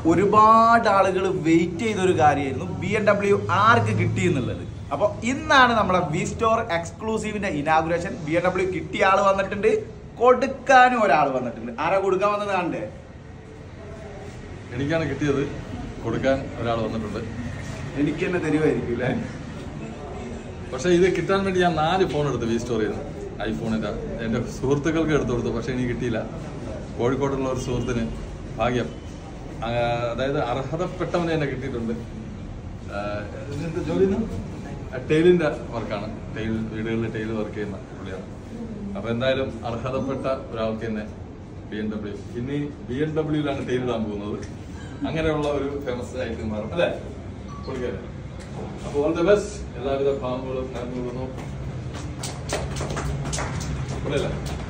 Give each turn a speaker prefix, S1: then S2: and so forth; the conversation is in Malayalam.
S1: ഒരുപാട് ആളുകൾ വെയിറ്റ് ചെയ്ത ഒരു കാര്യമായിരുന്നു ബി എം ഡബ്ല്യു ആർക്ക് കിട്ടി എന്നുള്ളത് അപ്പോൾ ഇന്നാണ് നമ്മുടെ വി സ്റ്റോർ എക്സ്ക്ലൂസീവിന്റെ ഇനാഗുറേഷൻ ബി എം ഡബ്ല്യു കിട്ടിയ ആൾ വന്നിട്ടുണ്ട് കൊടുക്കാനും ഒരാൾ വന്നിട്ടുണ്ട് ആരാ കൊടുക്കാൻ വന്നത് കണ്ടേ
S2: എനിക്കാണ് കിട്ടിയത് കൊടുക്കാൻ ഒരാൾ വന്നിട്ടുണ്ട്
S1: എനിക്ക് തന്നെ തരുമായിരിക്കും അല്ലേ
S2: പക്ഷേ ഇത് കിട്ടാൻ വേണ്ടി ഞാൻ നാല് ഫോൺ എടുത്തു വി സ്റ്റോറിൽ നിന്ന് ഐഫോണിൻ്റെ എൻ്റെ സുഹൃത്തുക്കൾക്ക് എടുത്തു കൊടുത്തു പക്ഷേ എനിക്ക് കിട്ടിയില്ല കോഴിക്കോട്ടുള്ള ഒരു സുഹൃത്തിന് ഭാഗ്യം ആ, അതായത് അർഹതപ്പെട്ടവന് തന്നെ കിട്ടിയിട്ടുണ്ട് ആ, ഇതിന്റെ ജോലി ടെയിലിൻ്റെ വർക്കാണ് ടെയിൽ വീടുകളിൽ ടെയിൽ വർക്ക് ചെയ്യുന്ന പുള്ളിയാണ് അപ്പോൾ എന്തായാലും അർഹതപ്പെട്ട ഒരാൾക്ക് തന്നെ ബി എം ഡബ്ല്യു ഇനി ബി എം ഡബ്ല്യൂലാണ് ടെയിൽ ഇടാൻ പോകുന്നത് അങ്ങനെയുള്ള ഒരു ഫേമസ് ആയിട്ട് മാറും അല്ലേ പുള്ളിക്കാരൻ അപ്പോൾ ഓൾ ദ ബെസ്റ്റ് എല്ലാവിധ ഭാവങ്ങളും നേർന്നു ഇവിടെ അല്ലേ